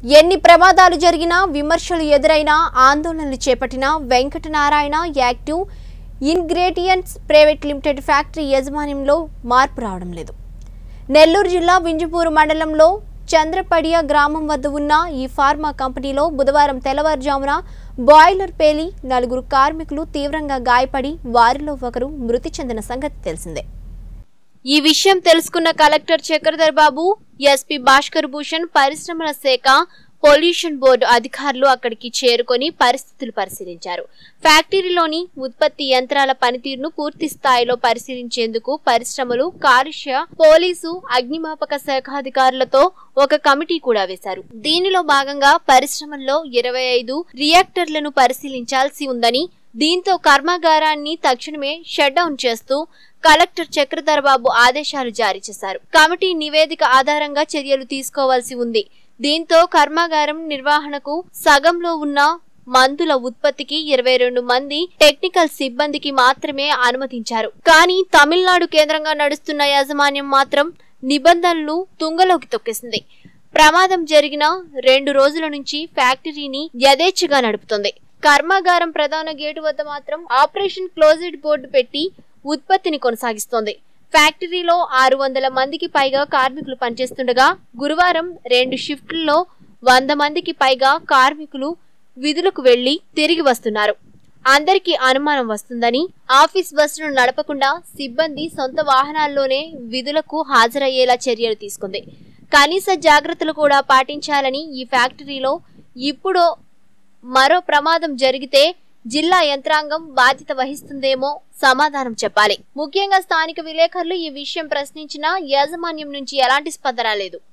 ఎన్ని ప్రమాదాలు జరిగినా విమర్శలు ఎదురైనా ఆందోళనలు చేపట్టిన Venkatanarayana active ingredients private limited factory యాజమాన్యంలో మార్పు రావడం లేదు నెల్లూరు జిల్లా వింజపూరు మండలంలో చంద్రపడియ గ్రామం వద్ద ఉన్న ఈ ఫార్మా కంపెనీలో బుధవారం తెల్లవారుజామున బాయిలర్ పేలి నలుగురు కార్మికులు తీవ్రంగా గాయపడి వారిలో ఒకరు మృతి చెందిన సంగతి తెలిసిందే ఈ విషయం తెలుసుకున్న కలెక్టర్ చక్రధర్ బాబు ఎస్పీ భాస్కర్ భూషణ్ పరిశ్రమల శాఖ పొల్యూషన్ బోర్డు అధికారులు అక్కడికి చేరుకొని పరిస్థితులు పరిశీలించారు ఫ్యాక్టరీలోని ఉత్పత్తి యంత్రాల పనితీరును పూర్తి స్థాయిలో పరిశీలించేందుకు పరిశ్రమలు కాలుష్య పోలీసు అగ్నిమాపక శాఖ అధికారులతో ఒక కమిటీ కూడా వేశారు దీనిలో భాగంగా పరిశ్రమల్లో ఇరవై ఐదు రియాక్టర్లను పరిశీలించాల్సి ఉందని దీంతో కర్మాగారాన్ని తక్షణమే షట్ డౌన్ చేస్తూ కలెక్టర్ చక్రధర్ బాబు ఆదేశాలు జారీ చేశారు కమిటీ నివేదిక ఆధారంగా చర్యలు తీసుకోవాల్సి ఉంది దీంతో కర్మాగారం నిర్వహణకు సగంలో ఉన్న మందుల ఉత్పత్తికి ఇరవై రెండు మంది టెక్నికల్ సిబ్బందికి మాత్రమే అనుమతించారు కానీ తమిళనాడు కేంద్రంగా నడుస్తున్న యాజమాన్యం మాత్రం నిబంధనలు తుంగలోకి తొక్కేసింది ప్రమాదం జరిగిన రెండు రోజుల నుంచి ఫ్యాక్టరీని యథేచ్ఛగా నడుపుతుంది కర్మాగారం ప్రధాన గేటు వద్ద మాత్రం ఆపరేషన్ క్లోజ్డ్ బోర్డు పెట్టి ఉత్పత్తిని కొనసాగిస్తోంది ఫ్యాక్టరీలో ఆరు వందల మందికి పైగా కార్మికులు పనిచేస్తుండగా గురువారం రెండు షిఫ్ట్లలో వంద మందికి పైగా కార్మికులు విధులకు వెళ్లి తిరిగి వస్తున్నారు అందరికీ అనుమానం వస్తుందని ఆఫీస్ బస్సును నడపకుండా సిబ్బంది సొంత వాహనాల్లోనే విధులకు హాజరయ్యేలా చర్యలు తీసుకుంది కనీస జాగ్రత్తలు కూడా పాటించాలని ఈ ఫ్యాక్టరీలో ఇప్పుడు మరో ప్రమాదం జరిగితే జిల్లా యంత్రాంగం బాధ్యత వహిస్తుందేమో సమాధానం చెప్పాలి ముఖ్యంగా స్థానిక విలేకరులు ఈ విషయం ప్రశ్నించినా యాజమాన్యం నుంచి ఎలాంటి స్పందన లేదు